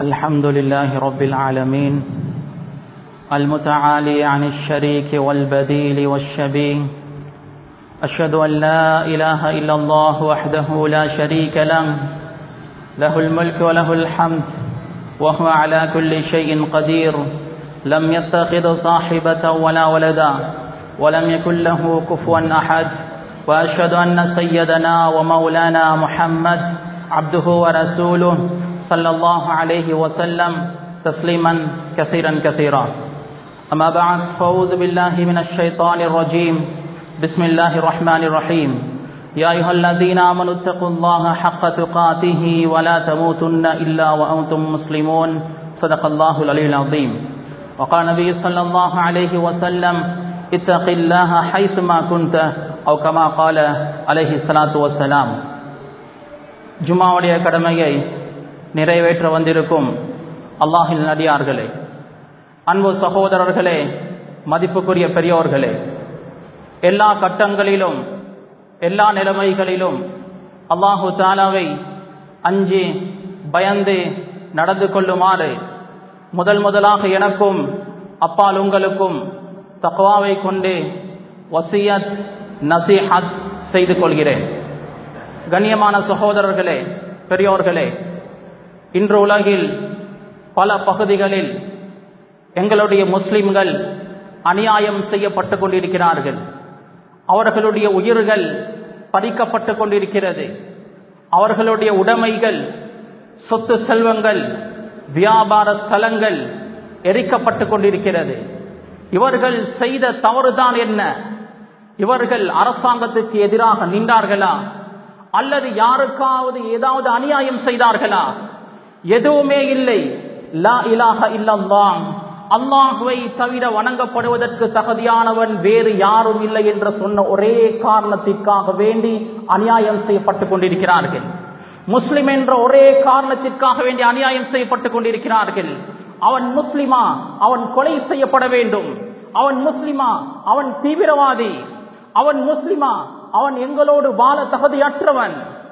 الحمد لله رب العالمين المتعالي عن الشريك والبديل والشبيه أشهد أن لا إله إلا الله وحده لا شريك له له الملك وله الحمد وهو على كل شيء قدير لم يتخذ صاحبة ولا ولدا ولم يكن له كفوا أحد وأشهد أن سيدنا ومولانا محمد عبده ورسوله صلى الله عليه وسلم تسليما كثيرا كثيرا أما بعد فأعوذ بالله من الشيطان الرجيم بسم الله الرحمن الرحيم يا أيها الذين آمنوا اتقوا الله حق تقاته ولا تموتن إلا وأنتم مسلمون صدق الله العلي العظيم وقال النبي صلى الله عليه وسلم اتق الله حيثما كنت أو كما قال عليه الصلاة والسلام ஜுமாவுடைய கடமையை நிறைவேற்ற வந்திருக்கும் அல்லாஹின் நடிகார்களே அன்பு சகோதரர்களே மதிப்புக்குரிய பெரியோர்களே எல்லா கட்டங்களிலும் எல்லா நிலைமைகளிலும் அல்லாஹு தாலாவை அஞ்சி பயந்து நடந்து கொள்ளுமாறு முதல் முதலாக எனக்கும் அப்பால் உங்களுக்கும் தக்வாவை கொண்டு வசியத் நசீஹத் செய்து கொள்கிறேன் கண்ணியமான சகோதரர்களே பெரியோர்களே இன்று உலகில் பல பகுதிகளில் எங்களுடைய முஸ்லிம்கள் அநியாயம் செய்யப்பட்டு கொண்டிருக்கிறார்கள் அவர்களுடைய உயிர்கள் பறிக்கப்பட்டு கொண்டிருக்கிறது அவர்களுடைய உடைமைகள் சொத்து செல்வங்கள் வியாபார ஸ்தலங்கள் எரிக்கப்பட்டு கொண்டிருக்கிறது இவர்கள் செய்த தவறுதான் என்ன இவர்கள் அரசாங்கத்துக்கு எதிராக நின்றார்களா அல்லது யாருக்காவது ஏதாவது அநியாயம் செய்தார்களா எதுவுமே இல்லை லா இலாக இல்லல்லாம் அல்லாஹுவை தவிர வணங்கப்படுவதற்கு தகுதியானவன் வேறு யாரும் இல்லை என்று சொன்ன ஒரே காரணத்திற்காக வேண்டி அநியாயம் செய்யப்பட்டுக் கொண்டிருக்கிறார்கள் முஸ்லிம் என்ற ஒரே காரணத்திற்காக வேண்டி அநியாயம் செய்யப்பட்டுக் கொண்டிருக்கிறார்கள் அவன் முஸ்லிமா அவன் கொலை செய்யப்பட வேண்டும் அவன் முஸ்லிமா அவன் தீவிரவாதி அவன் முஸ்லிமா அவன் எங்களோடு வாழ தகுதியற்றவன்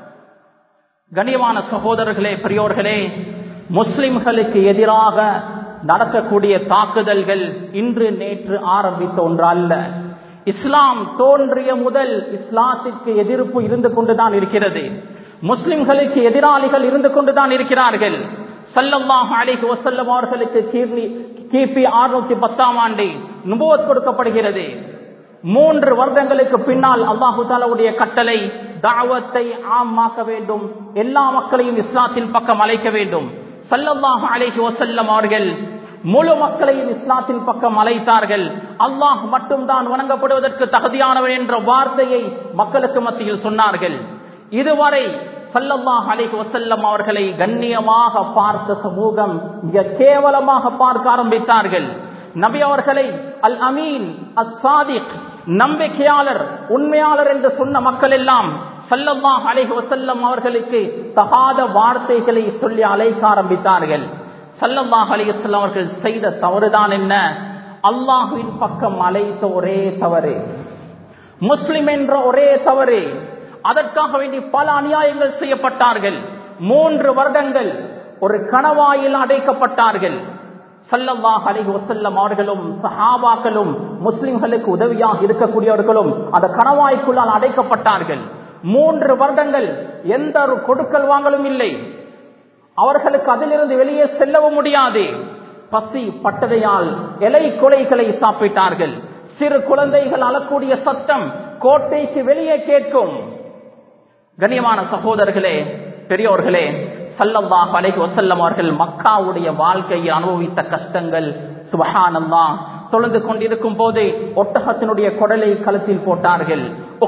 கண்ணியமான சகோதரர்களே பெரியோர்களே முஸ்லிம்களுக்கு எதிராக நடக்கக்கூடிய தாக்குதல்கள் இன்று நேற்று ஆரம்பித்த ஒன்று அல்ல இஸ்லாம் தோன்றிய முதல் இஸ்லாத்திற்கு எதிர்ப்பு இருந்து கொண்டுதான் இருக்கிறது முஸ்லிம்களுக்கு எதிராளிகள் இருந்து கொண்டுதான் இருக்கிறார்கள் சல்லல்லாஹ் அலிஹி வசல்லம் அவர்களுக்கு கிபி அறுநூத்தி பத்தாம் ஆண்டு நுபுவத் கொடுக்கப்படுகிறது மூன்று வருடங்களுக்கு பின்னால் அல்லாஹு தாலாவுடைய கட்டளை தாவத்தை ஆமாக்க வேண்டும் எல்லா மக்களையும் இஸ்லாத்தின் பக்கம் அழைக்க வேண்டும் சல்லல்லாஹு அலைஹி வசல்லம் அவர்கள் முழு மக்களையும் இஸ்லாத்தின் பக்கம் அழைத்தார்கள் அல்லாஹ் மட்டும்தான் வணங்கப்படுவதற்கு தகுதியானவன் என்ற வார்த்தையை மக்களுக்கு மத்தியில் சொன்னார்கள் இதுவரை சல்லல்லாஹ் அலைஹி வசல்லம் அவர்களை கண்ணியமாக பார்த்த சமூகம் மிக கேவலமாக பார்க்க ஆரம்பித்தார்கள் நபி அவர்களை அல் அமீன் அஸ் சாதிக் நம்பிக்கையாளர் உண்மையாளர் என்று சொன்ன மக்கள் எல்லாம் சல்லல்லாஹ் அலைஹி வசல்லம் அவர்களுக்கு தகாத வார்த்தைகளை சொல்லி அழைக்க ஆரம்பித்தார்கள் சல்லல்லாஹ் அலைஹிஸ்லாம் அவர்கள் செய்த தவறுதான் என்ன அல்லாஹுவின் பக்கம் அழைத்த ஒரே தவறு முஸ்லிம் என்ற ஒரே தவறு அதற்காக வேண்டி பல அநியாயங்கள் செய்யப்பட்டார்கள் மூன்று வருடங்கள் ஒரு கணவாயில் அடைக்கப்பட்டார்கள் சல்லல்லாஹ் அலைஹி வசல்லம் அவர்களும் சஹாபாக்களும் முஸ்லிம்களுக்கு உதவியாக இருக்கக்கூடியவர்களும் அந்த கணவாய்க்குள்ளால் அடைக்கப்பட்டார்கள் மூன்று வருடங்கள் எந்த ஒரு கொடுக்கல் வாங்கலும் இல்லை அவர்களுக்கு அதிலிருந்து வெளியே செல்லவும் முடியாது பசி பட்டதையால் இலை கொலைகளை சாப்பிட்டார்கள் சிறு குழந்தைகள் அழக்கூடிய சத்தம் கோட்டைக்கு வெளியே கேட்கும் கண்ணியமான சகோதரர்களே பெரியோர்களே சல்லல்லாஹ் அலைஹி வசல்லம் அவர்கள் மக்காவுடைய வாழ்க்கையில் அனுபவித்த கஷ்டங்கள் சுபஹானல்லா தொழுந்து கொண்டிருக்கும் போது ஒட்டகத்தினுடைய குடலை கழுத்தில் போட்டார்கள்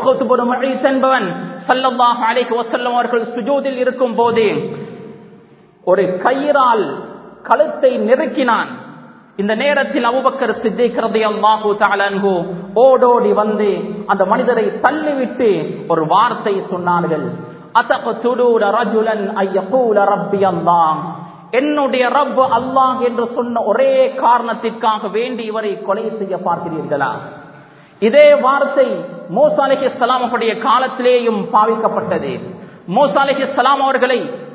என்பவன் சல்லல்லாஹ் அலைஹி வசல்லம் அவர்கள் சுஜூதில் இருக்கும் போது ஒரு கயிறால் கழுத்தை நெருக்கினான் இந்த நேரத்தில் அபுபக்கர் சித்திக்கிறது அல்லாஹூ தாலன்ஹு ஓடோடி வந்து அந்த மனிதரை தள்ளிவிட்டு ஒரு வார்த்தை சொன்னார்கள் என்னுடைய ரப் அல்லாஹ் என்று சொன்ன ஒரே காரணத்திற்காக வேண்டி இவரை கொலை செய்ய பார்க்கிறீர்களா இதே வார்த்தை மூசா அலிஹி காலத்திலேயும் பாவிக்கப்பட்டது மூசா அலிஹி அவர்களை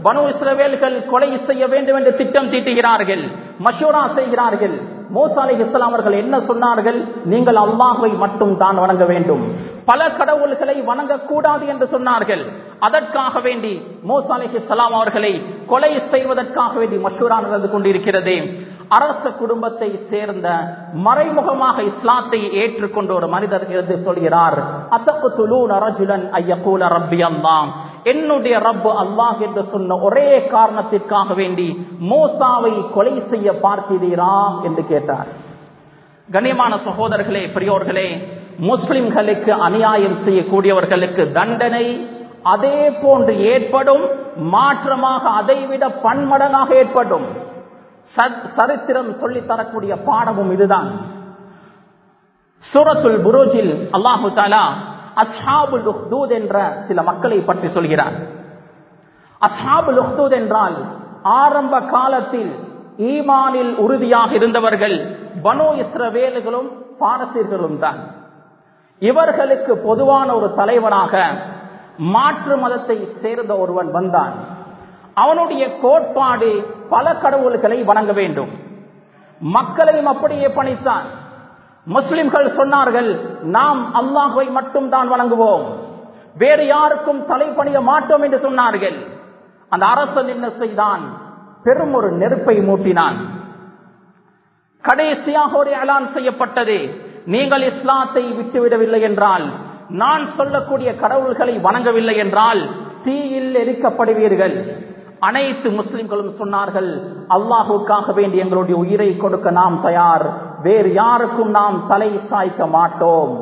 பனு இஸ்ரவேல்கள் கொலை செய்ய வேண்டும் என்று திட்டம் தீட்டுகிறார்கள் மஷூரா செய்கிறார்கள் மோசா அலி இஸ்லாம் அவர்கள் என்ன சொன்னார்கள் நீங்கள் அல்லாஹுவை மட்டும் தான் வணங்க வேண்டும் பல கடவுள்களை வணங்கக்கூடாது என்று சொன்னார்கள் அதற்காக வேண்டி மோசா அலி இஸ்லாம் அவர்களை கொலை செய்வதற்காக வேண்டி மஷூரா நடந்து கொண்டிருக்கிறது அரச குடும்பத்தை சேர்ந்த மறைமுகமாக இஸ்லாத்தை ஏற்றுக்கொண்ட ஒரு மனிதர் இருந்து சொல்கிறார் அத்தக்கு துலூன் அரஜுலன் ஐயக்கூல ரப்பி அல்லாம் என்னுடைய ரப்பு அல்லாஹ் என்று சொன்ன ஒரே காரணத்திற்காக வேண்டி மோசாவை கொலை செய்ய பார்க்கிறீரா என்று கேட்டார் கண்ணியமான சகோதரர்களே பெரியோர்களே முஸ்லிம்களுக்கு அநியாயம் செய்யக்கூடியவர்களுக்கு தண்டனை அதே போன்று ஏற்படும் மாற்றமாக அதைவிட பன்மடங்காக ஏற்படும் சரித்திரம் சொல்லித் தரக்கூடிய பாடமும் இதுதான் சூரத்துல் புரோஜில் அல்லாஹு தாலா அஸ்ஹாபுல் உஹ்தூத் என்ற சில மக்களை பற்றி சொல்கிறார் அஸ்ஹாபுல் உஹ்தூத் என்றால் ஆரம்ப காலத்தில் ஈமானில் உறுதியாக இருந்தவர்கள் பனோ இஸ்ரவேலுகளும் பாரசீர்களும் தான் இவர்களுக்கு பொதுவான ஒரு தலைவராக மாற்று மதத்தை சேர்ந்த ஒருவன் வந்தான் அவனுடைய கோட்பாடு பல கடவுள்களை வணங்க வேண்டும் மக்களையும் அப்படியே பணித்தான் முஸ்லிம்கள் சொன்னார்கள் நாம் அல்லாஹுவை மட்டும் தான் வணங்குவோம் வேறு யாருக்கும் தலைப்பணிய மாட்டோம் என்று சொன்னார்கள் அந்த அரசன் என்ன செய்தான் பெரும் ஒரு நெருப்பை மூட்டினான் கடைசியாக ஒரு அலான் செய்யப்பட்டது நீங்கள் இஸ்லாத்தை விட்டுவிடவில்லை என்றால் நான் சொல்லக்கூடிய கடவுள்களை வணங்கவில்லை என்றால் தீயில் எரிக்கப்படுவீர்கள் அனைத்து முஸ்லிம்களும் சொன்னார்கள் அல்லாஹுக்காக வேண்டி எங்களுடைய உயிரை கொடுக்க நாம் தயார் வேறு யாருக்கும் நாம் தலை சாய்க்க மாட்டோம்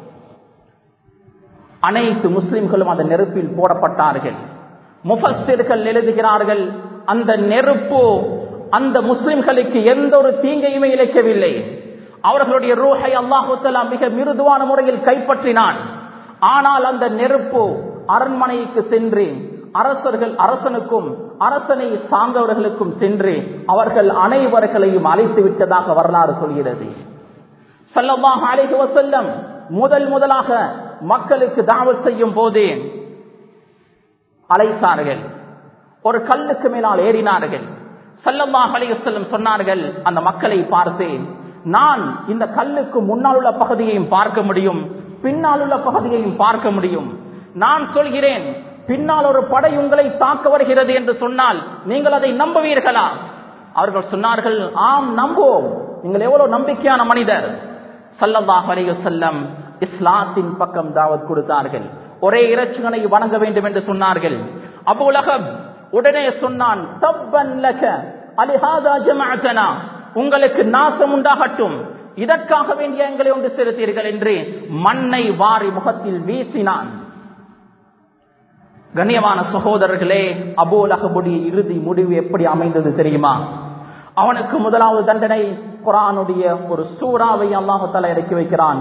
அனைத்து முஸ்லிம்களும் அந்த நெருப்பில் போடப்பட்டார்கள் முஃபஸ்திர்கள் எழுதுகிறார்கள் அந்த நெருப்பு அந்த முஸ்லிம்களுக்கு எந்த ஒரு தீங்கையுமே இழைக்கவில்லை அவர்களுடைய ரூஹை அல்லாஹுத்தலா மிக மிருதுவான முறையில் கைப்பற்றினான் ஆனால் அந்த நெருப்பு அரண்மனைக்கு சென்று அரசர்கள் அரசனுக்கும் அரசனை சார்ந்தவர்களுக்கும் சென்று அவர்கள் அனைவர்களையும் அழைத்து விட்டதாக வரலாறு சொல்கிறது சல்லல்லாஹு அலைஹி வஸல்லம் முதல் முதலாக மக்களுக்கு தாவத் செய்யும் போது அழைத்தார்கள் ஒரு கல்லுக்கு மேலால் ஏறினார்கள் சல்லல்லாஹு அலைஹி வஸல்லம் சொன்னார்கள் அந்த மக்களை பார்த்து நான் இந்த கல்லுக்கு முன்னால் உள்ள பகுதியையும் பார்க்க முடியும் பின்னால் உள்ள பகுதியையும் பார்க்க முடியும் நான் சொல்கிறேன் பின்னால் ஒரு படை உங்களை தாக்க வருகிறது என்று சொன்னால் நீங்கள் அதை நம்புவீர்களா அவர்கள் சொன்னார்கள் ஆம் நம்புவோம் நீங்கள் எவ்வளவு நம்பிக்கையான மனிதர் சல்லல்லாஹ் அலைஹி செல்லம் இஸ்லாத்தின் பக்கம் தாவத் கொடுத்தார்கள் ஒரே இறைச்சிகளை வணங்க வேண்டும் என்று சொன்னார்கள் அபு உலகம் உடனே சொன்னான் தப்பன் லக அலிஹாதா ஜமஅத்தனா உங்களுக்கு நாசம் உண்டாகட்டும் இதற்காக வேண்டிய எங்களை ஒன்று செலுத்தீர்கள் என்று மண்ணை வாரி முகத்தில் வீசினான் கண்ணியமான சகோதரர்களே அபோல் அகபுடைய இறுதி முடிவு எப்படி அமைந்தது தெரியுமா அவனுக்கு முதலாவது தண்டனை குரானுடைய ஒரு சூறாவை அல்லாஹால இறக்கி வைக்கிறான்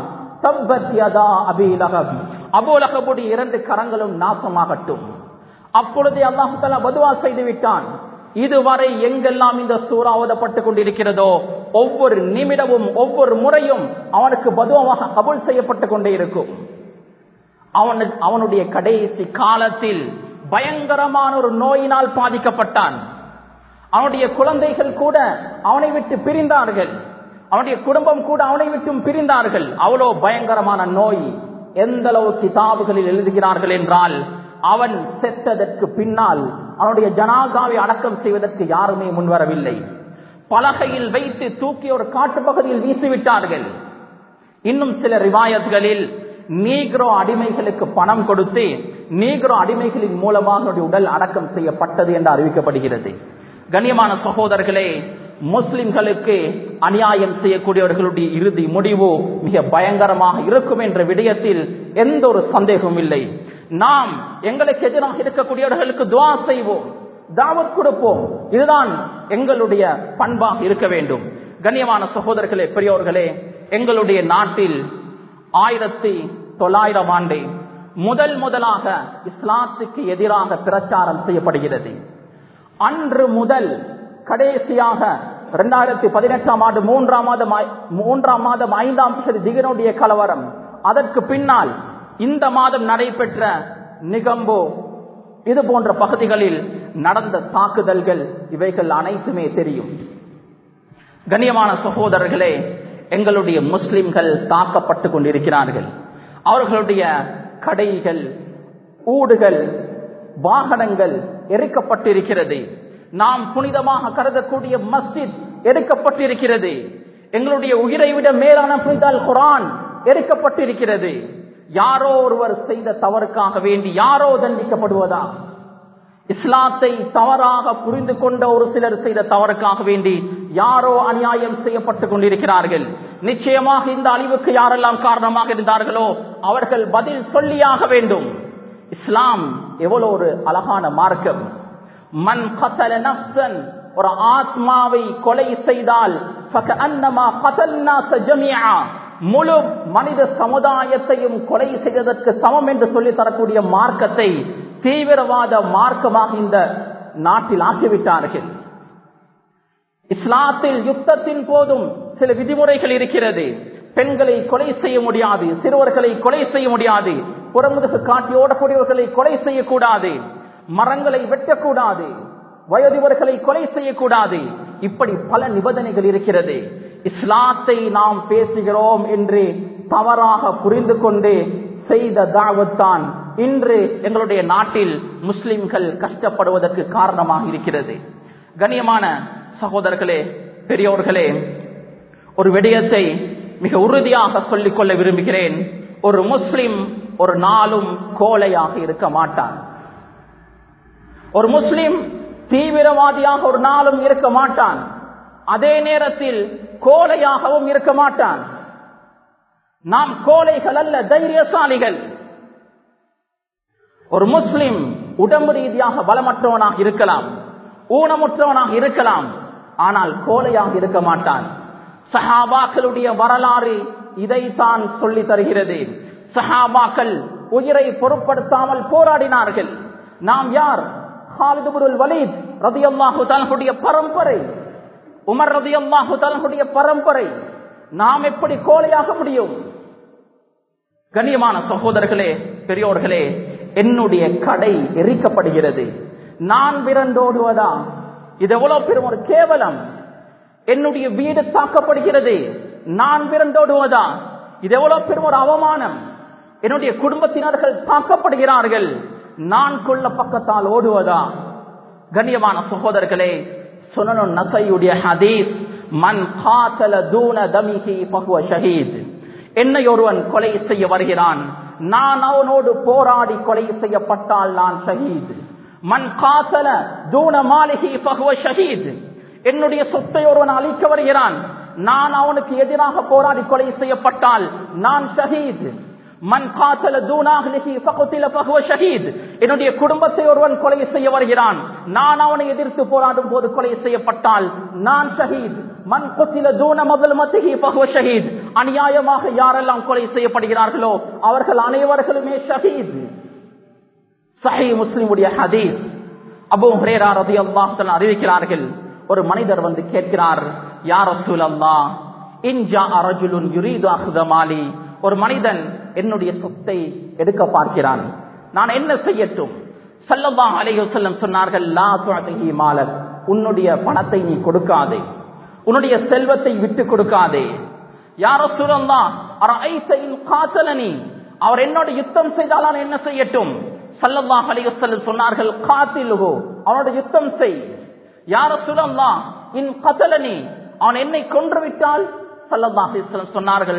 அபோலகபுடைய இரண்டு கரங்களும் நாசமாகட்டும் அப்பொழுதே அல்லாஹால பதுவா செய்து விட்டான் இதுவரை எங்கெல்லாம் இந்த சூறா ஓதப்பட்டுக் கொண்டிருக்கிறதோ ஒவ்வொரு நிமிடமும் ஒவ்வொரு முறையும் அவனுக்கு பதுவாக கபுல் செய்யப்பட்டுக் கொண்டே இருக்கும் அவனு அவனுடைய கடைசி காலத்தில் பயங்கரமான ஒரு நோயினால் பாதிக்கப்பட்டான் அவனுடைய குழந்தைகள் கூட அவனை விட்டு பிரிந்தார்கள் அவனுடைய குடும்பம் கூட அவனை விட்டும் பிரிந்தார்கள் அவ்வளோ பயங்கரமான நோய் எந்த அளவு கிதாபுகளில் எழுதுகிறார்கள் என்றால் அவன் செத்ததற்கு பின்னால் அவனுடைய ஜனாதாவை அடக்கம் செய்வதற்கு யாருமே முன்வரவில்லை பலகையில் வைத்து தூக்கி ஒரு காட்டு பகுதியில் வீசிவிட்டார்கள் இன்னும் சில ரிவாயத்களில் நீக்ரோ அடிமைகளுக்கு பணம் கொடுத்து நீக்ரோ அடிமைகளின் மூலமாக உடல் அடக்கம் செய்யப்பட்டது என்று அறிவிக்கப்படுகிறது கண்ணியமான சகோதரர்களே முஸ்லிம்களுக்கு அநியாயம் செய்யக்கூடியவர்களுடைய இறுதி முடிவு மிக பயங்கரமாக இருக்கும் என்ற விடயத்தில் எந்த ஒரு சந்தேகமும் இல்லை நாம் எங்களுக்கு எதிராக இருக்கக்கூடியவர்களுக்கு துவா செய்வோம் தாவத் கொடுப்போம் இதுதான் எங்களுடைய பண்பாக இருக்க வேண்டும் கண்ணியமான சகோதரர்களே பெரியோர்களே எங்களுடைய நாட்டில் ஆயிரத்தி தொள்ளாயிரம் ஆண்டு முதல் முதலாக இஸ்லாத்துக்கு எதிராக பிரச்சாரம் செய்யப்படுகிறது அன்று முதல் கடைசியாக இரண்டாயிரத்தி பதினெட்டாம் ஆண்டு மூன்றாம் மாதம் மூன்றாம் மாதம் ஐந்தாம் திகனுடைய கலவரம் அதற்கு பின்னால் இந்த மாதம் நடைபெற்ற நிகம்போ இது போன்ற பகுதிகளில் நடந்த தாக்குதல்கள் இவைகள் அனைத்துமே தெரியும் கண்ணியமான சகோதரர்களே எங்களுடைய முஸ்லிம்கள் தாக்கப்பட்டு கொண்டிருக்கிறார்கள் அவர்களுடைய கடைகள் ஊடுகள் வாகனங்கள் எரிக்கப்பட்டிருக்கிறது நாம் புனிதமாக கருதக்கூடிய மஸ்ஜித் எரிக்கப்பட்டிருக்கிறது எங்களுடைய உயிரை விட மேலான புனிதால் குரான் எரிக்கப்பட்டிருக்கிறது யாரோ ஒருவர் செய்த தவறுக்காக வேண்டி யாரோ தண்டிக்கப்படுவதா இஸ்லாத்தை தவறாக புரிந்து கொண்ட ஒரு சிலர் செய்த தவறுக்காக வேண்டி யாரோ அநியாயம் செய்யப்பட்டுக் கொண்டிருக்கிறார்கள் நிச்சயமாக இந்த அழிவுக்கு யாரெல்லாம் காரணமாக இருந்தார்களோ அவர்கள் பதில் சொல்லியாக வேண்டும் இஸ்லாம் எவ்வளவு ஒரு அழகான மார்க்கம் மண் கத்தல நப்சன் ஒரு ஆத்மாவை கொலை செய்தால் முழு மனித சமுதாயத்தையும் கொலை செய்வதற்கு சமம் என்று சொல்லி தரக்கூடிய மார்க்கத்தை தீவிரவாத மார்க்கமாக இந்த நாட்டில் ஆக்கிவிட்டார்கள் இஸ்லாத்தில் யுத்தத்தின் போதும் சில விதிமுறைகள் இருக்கிறது பெண்களை கொலை செய்ய முடியாது சிறுவர்களை கொலை செய்ய முடியாது புறமுதுகு காட்டி ஓடக்கூடியவர்களை கொலை செய்யக்கூடாது மரங்களை வெட்டக்கூடாது வயதிவர்களை கொலை செய்யக்கூடாது இப்படி பல நிபந்தனைகள் இருக்கிறது இஸ்லாத்தை நாம் பேசுகிறோம் என்று தவறாக புரிந்து கொண்டு செய்த தாவத்தான் இன்று எங்களுடைய நாட்டில் முஸ்லிம்கள் கஷ்டப்படுவதற்கு காரணமாக இருக்கிறது கண்ணியமான சகோதரர்களே பெரியோர்களே ஒரு விடயத்தை மிக உறுதியாக சொல்லிக் கொள்ள விரும்புகிறேன் ஒரு முஸ்லிம் ஒரு நாளும் கோலையாக இருக்க மாட்டான் ஒரு முஸ்லிம் தீவிரவாதியாக ஒரு நாளும் இருக்க மாட்டான் அதே நேரத்தில் கோலையாகவும் இருக்க மாட்டான் நாம் கோலைகள் அல்ல தைரியசாலிகள் ஒரு முஸ்லிம் உடம்பு ரீதியாக பலமற்றவனாக இருக்கலாம் ஊனமுற்றவனாக இருக்கலாம் ஆனால் கோலையாக இருக்க மாட்டான் சஹாபாக்களுடைய வரலாறு இதைத்தான் சொல்லி தருகிறது சஹாபாக்கள் உயிரை பொருட்படுத்தாமல் போராடினார்கள் நாம் யார் ஹாலிதுபுருல் வலீத் ரதி அல்லாஹு தலனுடைய பரம்பரை உமர் ரதி அல்லாஹு தலனுடைய பரம்பரை நாம் எப்படி கோலையாக முடியும் கண்ணியமான சகோதரர்களே பெரியோர்களே என்னுடைய கடை எரிக்கப்படுகிறது நான் விரண்டோடுவதா இது எவ்வளவு பெரும் ஒரு கேவலம் என்னுடைய வீடு தாக்கப்படுகிறது நான் விரண்டோடுவதா இது எவ்வளவு பெரும் ஒரு அவமானம் என்னுடைய குடும்பத்தினர்கள் தாக்கப்படுகிறார்கள் நான் கொள்ள பக்கத்தால் ஓடுவதா கண்ணியமான சகோதரர்களே சுனனு நசையுடைய ஹதீஸ் மன் காத்தல தூன தமிகி பகுவ ஷஹீத் என்னை ஒருவன் கொலை செய்ய வருகிறான் நான் அவனோடு போராடி கொலை செய்யப்பட்டால் நான் ஷஹீத் மன் காத்தல தூன மாளிகை பகுவ ஷஹீத் என்னுடைய சொத்தை ஒருவன் அழிக்க வருகிறான் நான் அவனுக்கு எதிராக போராடி கொலை செய்யப்பட்டால் நான் ஷஹீத் மன் காத்தல தூனாகலிகி பகுத்தில பகுவ ஷஹீத் என்னுடைய குடும்பத்தை ஒருவன் கொலை செய்ய வருகிறான் நான் அவனை எதிர்த்து போராடும் போது கொலை செய்யப்பட்டால் நான் ஷஹீத் மன் குத்தில தூன முதல் மத்திகி பகுவ ஷஹீத் அநியாயமாக யாரெல்லாம் கொலை செய்யப்படுகிறார்களோ அவர்கள் அனைவர்களுமே ஷஹீத் சஹி முஸ்லிமுடைய ஹதீஸ் அபு ஹுரேரா ரதி அல்லாஹ் அறிவிக்கிறார்கள் ஒரு மனிதர் வந்து கேட்கிறார் யார் ரசூல் அல்லா இன்ஜா அரஜுலுன் யுரீது அஹ்தமாலி ஒரு மனிதன் என்னுடைய சொத்தை எடுக்க பார்க்கிறான் நான் என்ன செய்யட்டும் சல்லல்லா அலைஹி வஸல்லம் சொன்னார்கள் லா துஅதிஹி மாலக் உன்னுடைய பணத்தை நீ கொடுக்காதே உன்னுடைய செல்வத்தை விட்டு கொடுக்காதே யார் ரசூலல்லாஹ் அரஐத இன் காத்தலனி அவர் என்னோட யுத்தம் செய்தால் நான் என்ன செய்யட்டும் சல்லல்லாஹு அலைஹி வஸல்லம் சொன்னார்கள் காத்திலுஹு அவனோட யுத்தம் செய் யார் ரசூலல்லாஹ் இன் கதலனி அவன் என்னை கொன்று விட்டால் சொன்னார்கள்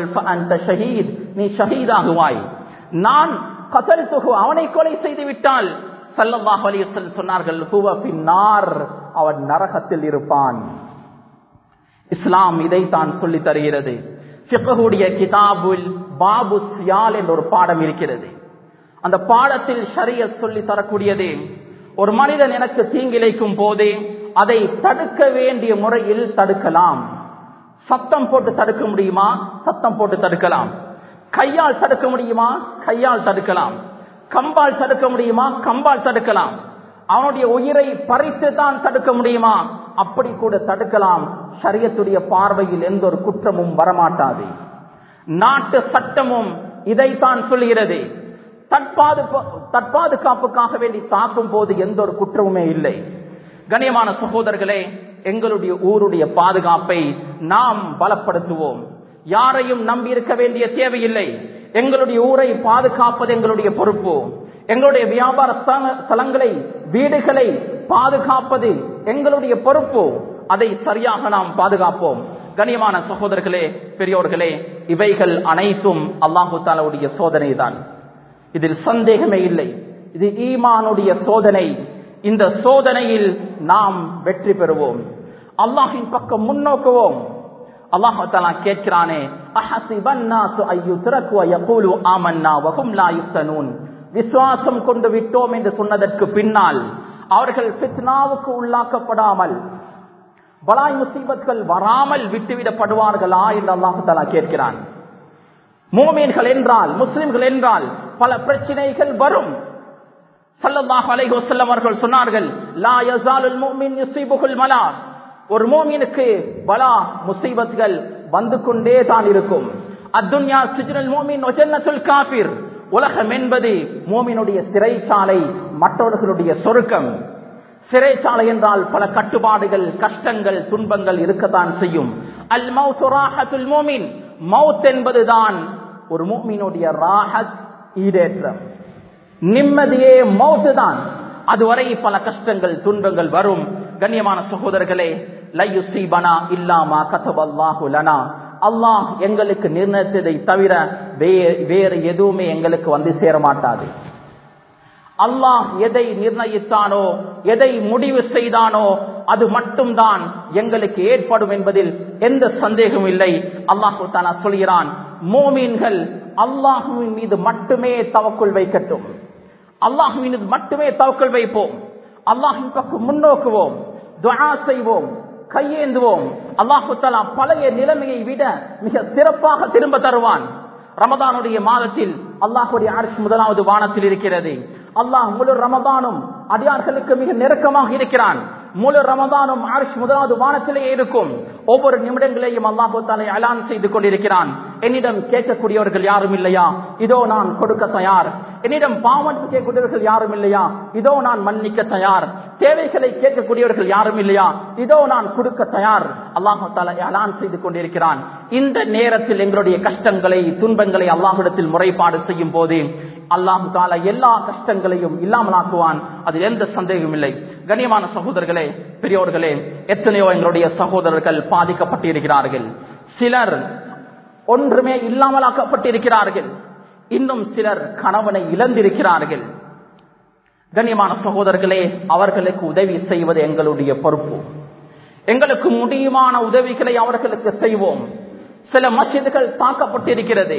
நீ ஷஹீதாகுவாய் நான் கதல் தொகு அவனை கொலை செய்து விட்டால் சல்லல்லாஹ் அலிசல் சொன்னார்கள் அவன் நரகத்தில் இருப்பான் இஸ்லாம் இதைத்தான் சொல்லி தருகிறது சிக்ககுடைய கிதாபுல் பாபு சியால் என்ற ஒரு பாடம் இருக்கிறது அந்த பாடத்தில் ஷரிய சொல்லி தரக்கூடியது ஒரு மனிதன் எனக்கு தீங்கிழைக்கும் போதே அதை தடுக்க வேண்டிய முறையில் தடுக்கலாம் சத்தம் போட்டு தடுக்க முடியுமா சத்தம் போட்டு தடுக்கலாம் கையால் தடுக்க முடியுமா கையால் தடுக்கலாம் கம்பால் தடுக்க முடியுமா கம்பால் தடுக்கலாம் அவனுடைய உயிரை பறித்து தான் தடுக்க முடியுமா அப்படி கூட தடுக்கலாம் சரியத்துடைய பார்வையில் எந்த ஒரு குற்றமும் வரமாட்டாது நாட்டு சட்டமும் இதைத்தான் சொல்கிறது தற்பாதுகா தற்பாதுகாப்புக்காக வேண்டி தாக்கும் போது எந்த ஒரு குற்றமுமே இல்லை கண்ணியமான சகோதரர்களே எங்களுடைய ஊருடைய பாதுகாப்பை நாம் பலப்படுத்துவோம் யாரையும் நம்பி இருக்க வேண்டிய தேவையில்லை எங்களுடைய ஊரை பாதுகாப்பது எங்களுடைய பொறுப்பு எங்களுடைய வியாபார ஸ்தல- ஸ்தலங்களை வீடுகளை பாதுகாப்பது எங்களுடைய பொறுப்பு அதை சரியாக நாம் பாதுகாப்போம் கண்ணியமான சகோதரர்களே பெரியோர்களே இவைகள் அனைத்தும் அல்லாஹு தாலாவுடைய சோதனை தான் இதில் சந்தேகமே இல்லை இது ஈமானுடைய சோதனை இந்த சோதனையில் நாம் வெற்றி பெறுவோம் அல்லாஹின் பக்கம் முன்னோக்குவோம் அல்லாஹு தஆலா கேட்கிறானே அஹஸிபன் நாசு அய்யுத்ரகு வயகூலு ஆமன்னா வஹும் லா யுஃப்தனூன் விசுவாசம் கொண்டு விட்டோம் என்று சொன்னதற்கு பின்னால் அவர்கள் ஃபித்னாவுக்கு உள்ளாக்கப்படாமல் பலாய் முசீபத்கள் வராமல் விட்டுவிடப்படுவார்களா என்று அல்லாஹு தஆலா கேட்கிறான் மூமீன்கள் என்றால் முஸ்லிம்கள் என்றால் பல பிரச்சனைகள் வரும் ஸல்லல்லாஹு அலைஹி வஸல்லம் அவர்கள் சொன்னார்கள் லா யஸாலுல் முஃமின் யுஸீபுல் மலா ஒரு மூமினுக்கு பலா முசீபத்கள் வந்து கொண்டே தான் இருக்கும் அத்துன்யா சிஜ்னுல் முஃமின் வ ஜன்னத்துல் காஃபிர் உலகம் என்பது மூமினுடைய சிறைச்சாலை மற்றவர்களுடைய சொர்க்கம் சிறைச்சாலை என்றால் பல கட்டுப்பாடுகள் கஷ்டங்கள் துன்பங்கள் இருக்கத்தான் செய்யும் அல் மௌத்து ராஹத்துல் மூமின் மவுத் என்பதுதான் ஒரு மூமினுடைய ராஹத் ஈடேற்றம் நிம்மதியே மௌத்து தான் அதுவரை பல கஷ்டங்கள் துன்பங்கள் வரும் கண்ணியமான சகோதரர்களே லையுசீபனா இல்லாமா கதபல்லாஹு லனா அல்லாஹ் எங்களுக்கு நிர்ணயித்ததை தவிர வே- வேறு எதுவுமே எங்களுக்கு வந்து சேர மாட்டாது அல்லாஹ் எதை நிர்ணயித்தானோ எதை முடிவு செய்தானோ அது மட்டும்தான் எங்களுக்கு ஏற்படும் என்பதில் எந்த சந்தேகமும் இல்லை அல்லாஹு தானா சொல்கிறான் மோமீன்கள் அல்லாஹுவின் மீது மட்டுமே தவக்குள் வைக்கட்டும் அல்லாஹுவின் மீது மட்டுமே தவக்குள் வைப்போம் அல்லாஹின் பக்கம் முன்னோக்குவோம் துஆ செய்வோம் கையேந்துவோம் அல்லாஹு தஆலா பழைய நிலைமையை விட மிக சிறப்பாக திரும்ப தருவான் ரமதானுடைய மாதத்தில் அல்லாஹுடைய அரசு முதலாவது வானத்தில் இருக்கிறது அல்லாஹ் முழு ரமதானும் அடியார்களுக்கு மிக நெருக்கமாக இருக்கிறான் முழு ரமதானும் அரசு முதலாவது வானத்திலே இருக்கும் ஒவ்வொரு நிமிடங்களையும் அல்லாஹு தாலை அலான் செய்து கொண்டிருக்கிறான் என்னிடம் கேட்கக்கூடியவர்கள் யாரும் இல்லையா இதோ நான் கொடுக்க தயார் என்னிடம் பாவம் கேட்கக்கூடியவர்கள் யாரும் இல்லையா இதோ நான் மன்னிக்க தயார் தேவைகளை கேட்கக்கூடியவர்கள் யாரும் இல்லையா இதோ நான் கொடுக்க தயார் அல்லாஹு தாலா அலான் செய்து கொண்டிருக்கிறான் இந்த நேரத்தில் எங்களுடைய கஷ்டங்களை துன்பங்களை அல்லாஹிடத்தில் முறைப்பாடு செய்யும் போது அல்லாஹு தாலா எல்லா கஷ்டங்களையும் இல்லாமலாக்குவான் அதில் எந்த சந்தேகமும் இல்லை கண்ணியமான சகோதரர்களே பெரியோர்களே எத்தனையோ எங்களுடைய சகோதரர்கள் பாதிக்கப்பட்டிருக்கிறார்கள் சிலர் ஒன்றுமே இல்லாமலாக்கப்பட்டிருக்கிறார்கள் இன்னும் சிலர் கணவனை இழந்திருக்கிறார்கள் கண்ணியமான சகோதரர்களே அவர்களுக்கு உதவி செய்வது எங்களுடைய பொறுப்பு எங்களுக்கு முடியுமான உதவிகளை அவர்களுக்கு செய்வோம் சில மசிதுகள் தாக்கப்பட்டிருக்கிறது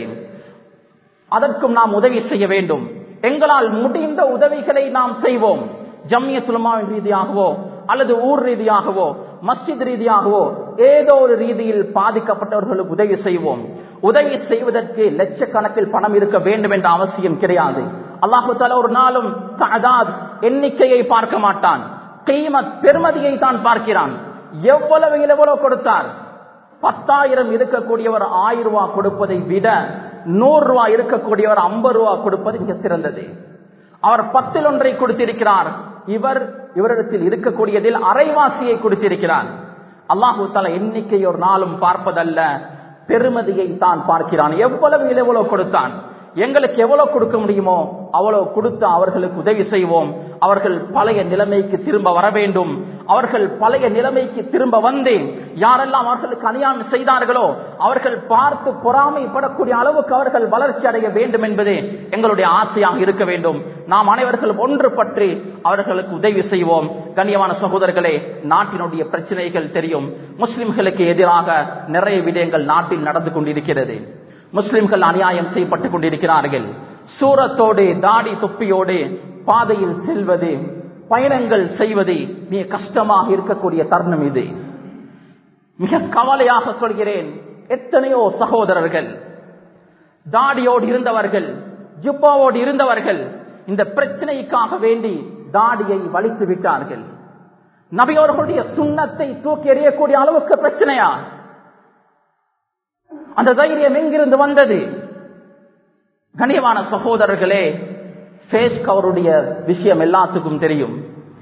அதற்கும் நாம் உதவி செய்ய வேண்டும் எங்களால் முடிந்த உதவிகளை நாம் செய்வோம் ஜம்மிய சுலமாவின் ரீதியாகவோ அல்லது ஊர் ரீதியாகவோ மஸ்ஜித் ரீதியாகவோ ஏதோ ஒரு ரீதியில் பாதிக்கப்பட்டவர்களுக்கு உதவி செய்வோம் உதவி செய்வதற்கு லட்சக்கணக்கில் பணம் இருக்க வேண்டும் என்ற அவசியம் கிடையாது அல்லாஹு தாலா ஒரு நாளும் தஅதாத் எண்ணிக்கையை பார்க்க மாட்டான் கீமத் பெருமதியை தான் பார்க்கிறான் எவ்வளவு எவ்வளவு கொடுத்தார் பத்தாயிரம் இருக்கக்கூடியவர் ஆயிரம் ரூபாய் கொடுப்பதை விட நூறு ரூபாய் இருக்கக்கூடியவர் ஐம்பது ரூபாய் கொடுப்பது மிக சிறந்தது அவர் பத்தில் ஒன்றை கொடுத்திருக்கிறார் இவர் இவரிடத்தில் இருக்கக்கூடியதில் அரைவாசியை கொடுத்திருக்கிறார் அல்லாஹு தலா எண்ணிக்கை ஒரு நாளும் பார்ப்பதல்ல பெருமதியை தான் பார்க்கிறான் எவ்வளவு எவ்வளவு கொடுத்தான் எங்களுக்கு எவ்வளவு கொடுக்க முடியுமோ அவ்வளவு கொடுத்து அவர்களுக்கு உதவி செய்வோம் அவர்கள் பழைய நிலைமைக்கு திரும்ப வர வேண்டும் அவர்கள் பழைய நிலைமைக்கு திரும்ப வந்து யாரெல்லாம் அவர்களுக்கு அநியாயம் செய்தார்களோ அவர்கள் பார்த்து பொறாமைப்படக்கூடிய அளவுக்கு அவர்கள் வளர்ச்சி அடைய வேண்டும் என்பதே எங்களுடைய ஆசையாக இருக்க வேண்டும் நாம் அனைவர்கள் ஒன்று பற்றி அவர்களுக்கு உதவி செய்வோம் கண்ணியமான சகோதரர்களே நாட்டினுடைய பிரச்சனைகள் தெரியும் முஸ்லிம்களுக்கு எதிராக நிறைய விடயங்கள் நாட்டில் நடந்து கொண்டிருக்கிறது முஸ்லிம்கள் அநியாயம் செய்யப்பட்டுக் கொண்டிருக்கிறார்கள் சூரத்தோடு தாடி தொப்பியோடு பாதையில் செல்வது பயணங்கள் செய்வது மிக கஷ்டமாக இருக்கக்கூடிய தருணம் இது மிக கவலையாக சொல்கிறேன் எத்தனையோ சகோதரர்கள் தாடியோடு இருந்தவர்கள் ஜுப்பாவோடு இருந்தவர்கள் இந்த பிரச்சனைக்காக வேண்டி தாடியை வலித்து விட்டார்கள் நபியோர்களுடைய சுண்ணத்தை தூக்கி எறியக்கூடிய அளவுக்கு பிரச்சனையா அந்த தைரியம் எங்கிருந்து வந்தது கனியமான சகோதரர்களே ஃபேஸ் கவருடைய விஷயம் எல்லாத்துக்கும் தெரியும்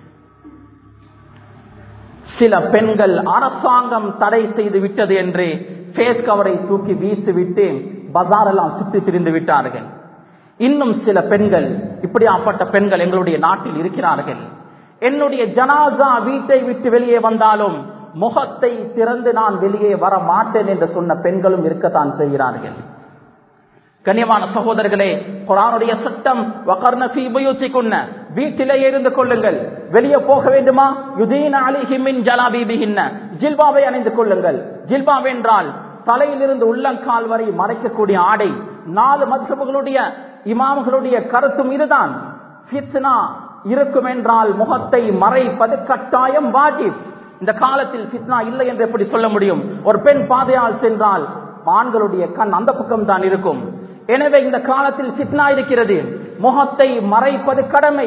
சில பெண்கள் அரசாங்கம் தடை செய்து விட்டது என்று ஃபேஸ் கவரை தூக்கி வீசிவிட்டு பஜாரெல்லாம் சுற்றி திரிந்து விட்டார்கள் இன்னும் சில பெண்கள் இப்படியாப்பட்ட பெண்கள் எங்களுடைய நாட்டில் இருக்கிறார்கள் என்னுடைய ஜனாசா வீட்டை விட்டு வெளியே வந்தாலும் முகத்தை திறந்து நான் வெளியே வர மாட்டேன் என்று சொன்ன பெண்களும் இருக்கத்தான் செய்கிறார்கள் கண்ணியமான சகோதரர்களே குரானுடைய சட்டம் கொன்ன வீட்டிலே இருந்து கொள்ளுங்கள் வெளியே போக வேண்டுமா யுதீன அலிஹிமின் ஜலாபிபிஹின்ன ஜில்பாவை அணிந்து கொள்ளுங்கள் ஜில்பாப் என்றால் தலையிலிருந்து உள்ளங்கால் வரை மறைக்கக்கூடிய ஆடை நாலு மதுகளுடைய இமாம்களுடைய கருத்தும் இதுதான் ஃபித்னா இருக்கும் என்றால் முகத்தை மறைப்பது கட்டாயம் வாஜிப் இந்த காலத்தில் ஃபித்னா இல்லை என்று எப்படி சொல்ல முடியும் ஒரு பெண் பாதையால் சென்றால் ஆண்களுடைய கண் அந்த பக்கம் தான் இருக்கும் எனவே இந்த காலத்தில் ஃபித்னா இருக்கிறது முகத்தை மறைப்பது கடமை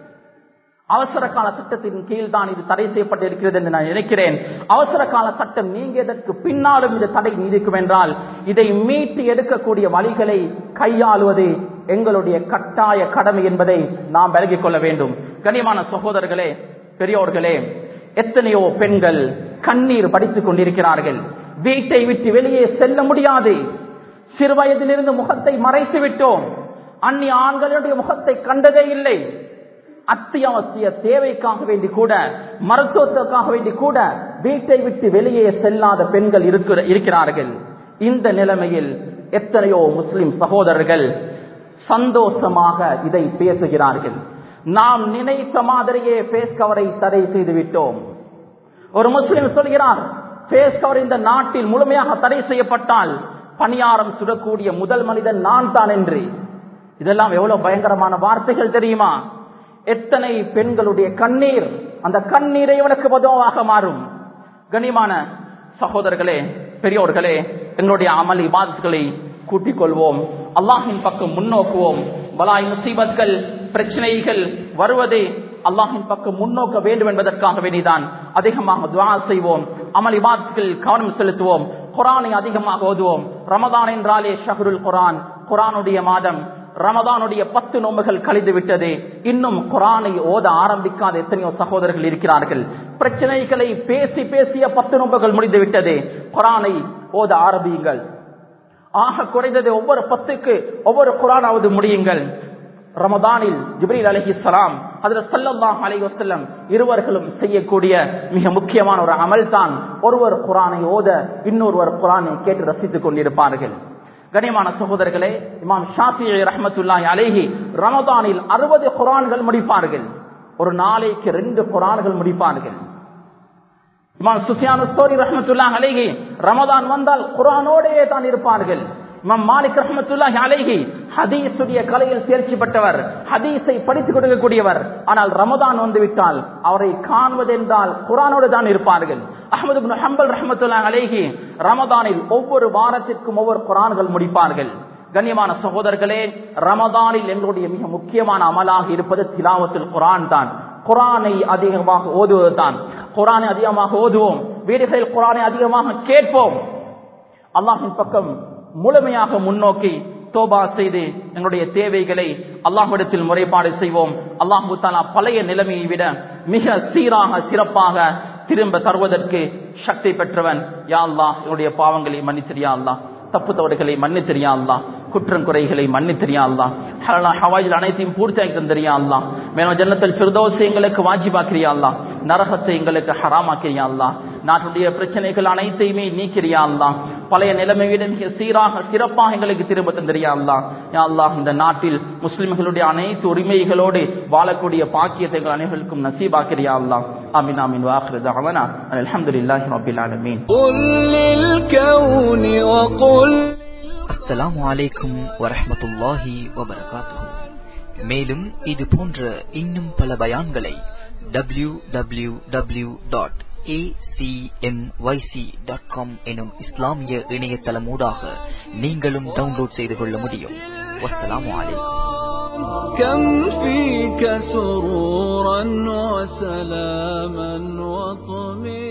அவசர கால சட்டத்தின் கீழ் தான் இது தடை செய்யப்பட்டிருக்கிறது என்று நான் நினைக்கிறேன் அவசர கால சட்டம் நீங்கியதற்கு பின்னாலும் இந்த தடை நீடிக்கும் என்றால் இதை மீட்டு எடுக்கக்கூடிய வழிகளை கையாளுவது எங்களுடைய கட்டாய கடமை என்பதை நாம் விலகிக் கொள்ள வேண்டும் கனியமான சகோதரர்களே பெரியோர்களே எத்தனையோ பெண்கள் கண்ணீர் படித்துக் கொண்டிருக்கிறார்கள் வீட்டை விட்டு வெளியே செல்ல முடியாது சிறு வயதிலிருந்து முகத்தை மறைத்து விட்டோம் அந்நிய ஆண்களுடைய முகத்தை கண்டதே இல்லை அத்தியாவசிய தேவைக்காக வேண்டி கூட மருத்துவத்துக்காக வேண்டி கூட வீட்டை விட்டு வெளியே செல்லாத பெண்கள் இருக்கிறார்கள் இந்த நிலைமையில் எத்தனையோ முஸ்லிம் சகோதரர்கள் சந்தோஷமாக இதை பேசுகிறார்கள் நாம் நினைத்த மாதிரியே பேஸ் கவரை தடை செய்து விட்டோம் ஒரு முஸ்லிம் சொல்கிறார் பேஸ் கவர் இந்த நாட்டில் முழுமையாக தடை செய்யப்பட்டால் பணியாரம் சுடக்கூடிய முதல் மனிதன் நான் தான் என்று இதெல்லாம் எவ்வளவு பயங்கரமான வார்த்தைகள் தெரியுமா எத்தனை பெண்களுடைய கண்ணீர் அந்த கண்ணீரை இவனுக்கு பதுவாக மாறும் கனிமான சகோதரர்களே பெரியோர்களே எங்களுடைய அமல் இபாதத்துகளை கூட்டிக் கொள்வோம் அல்லாஹின் பக்கம் முன்னோக்குவோம் பலாய் முசீபத்கள் பிரச்சனைகள் வருவதே அல்லாஹின் பக்கம் முன்னோக்க வேண்டும் என்பதற்காக வேண்டிதான் அதிகமாக துவா செய்வோம் அமல் இபாதத்துகள் கவனம் செலுத்துவோம் குரானை அதிகமாக ஓதுவோம் ரமதான் என்றாலே ஷஹருல் குரான் குரானுடைய மாதம் ரமதானுடைய பத்து நோம்புகள் கழிந்து விட்டது இன்னும் குரானை ஓத ஆரம்பிக்காத எத்தனையோ சகோதரர்கள் இருக்கிறார்கள் பிரச்சனைகளை பேசி பேசிய பத்து நோம்புகள் முடிந்து விட்டது குரானை ஓத ஆரம்பியுங்கள் ஆக குறைந்தது ஒவ்வொரு பத்துக்கு ஒவ்வொரு குரானாவது முடியுங்கள் ரமதானில் ஜிப்ரீல் அலஹி சலாம் அதுல சல்லாஹ் அலி வசல்லம் இருவர்களும் செய்யக்கூடிய மிக முக்கியமான ஒரு அமல் தான் ஒருவர் குரானை ஓத இன்னொருவர் குரானை கேட்டு ரசித்துக் கொண்டிருப்பார்கள் கனிமான சகோதரர்களே இமாம் ஷாஃபி ரஹமத்துல்லாஹி அலேஹி ரமதானில் அறுபது குரான்கள் முடிப்பார்கள் ஒரு நாளைக்கு ரெண்டு குரான்கள் முடிப்பார்கள் இமாம் சுஃபியானு ஸ்டோரி ரஹமத்துல்லாஹ் அலேஹி ரமதான் வந்தால் குரானோடையே தான் இருப்பார்கள் இமாம் மாலிக் ரஹமத்துல்லாஹி அலேஹி ஹதீஸுடைய கலையில் தேர்ச்சி பெற்றவர் ஹதீஸை படித்துக் கொடுக்கக்கூடியவர் ஆனால் ரமதான் வந்து விட்டால் அவரை காண்பதென்றால் குரானோடு தான் இருப்பார்கள் அஹமது பின் ஹம்பல் ரஹமத்துல்லா அலேஹி ரமதானில் ஒவ்வொரு வாரத்திற்கும் ஒவ்வொரு குரான்கள் முடிப்பார்கள் கண்ணியமான சகோதரர்களே ரமதானில் எங்களுடைய மிக முக்கியமான அமலாக இருப்பது திலாவத்தில் குரான் தான் குரானை அதிகமாக ஓதுவதுதான் குரானை அதிகமாக ஓதுவோம் வீடுகளில் குரானை அதிகமாக கேட்போம் அல்லாஹின் பக்கம் முழுமையாக முன்னோக்கி தோபா செய்து எங்களுடைய தேவைகளை அல்லாஹிடத்தில் முறைப்பாடு செய்வோம் அல்லாஹு தாலா பழைய நிலைமையை விட மிக சீராக சிறப்பாக திரும்ப தருவதற்கு சக்தி பெற்றவன் யா அல்லா என்னுடைய பாவங்களை மன்னித்திரியா அல்லா தப்பு தவறுகளை மன்னித்திரியா அல்லா குற்றம் குறைகளை மன்னித்திரியா அல்லா ஹவாஜில் அனைத்தையும் பூர்த்தியாக்கி தந்திரியா அல்லா மேலும் ஜன்னத்தில் பிரதோசை எங்களுக்கு வாஜிபாக்கிறியா அல்லா நரகத்தை எங்களுக்கு ஹராமாக்கிறியா அல்லா நாட்டுடைய பிரச்சனைகள் அனைத்தையுமே நீக்கிறியா அல்லா பழைய நிலைமை விட மிக சீராக சிறப்பாக எங்களுக்கு திரும்ப தந்திரியா அல்லா யா அல்லாஹ் இந்த நாட்டில் முஸ்லிம்களுடைய அனைத்து உரிமைகளோடு வாழக்கூடிய பாக்கியத்தை எங்கள் அனைவருக்கும் நசீபாக்கிறியா அல்லா ஆமீன் ஆமீன் வாஹிரு தஅவானா அல்ஹம்துலில்லாஹி ரப்பில் ஆலமீன் قل للكون وقل அஸ்ஸலாமு அலைக்கும் வரஹ்மத்துல்லாஹி வபரகாத்துஹு மேலும் இது போன்ற இன்னும் பல பயான்களை W W W dot dot com எனும் இஸ்லாமிய இணையதளமூடாக நீங்களும் டவுன்லோட் செய்து கொள்ள முடியும் வஸ்ஸலாமு அலைக்கும் كم فيك سرورا وسلاما وطمئنا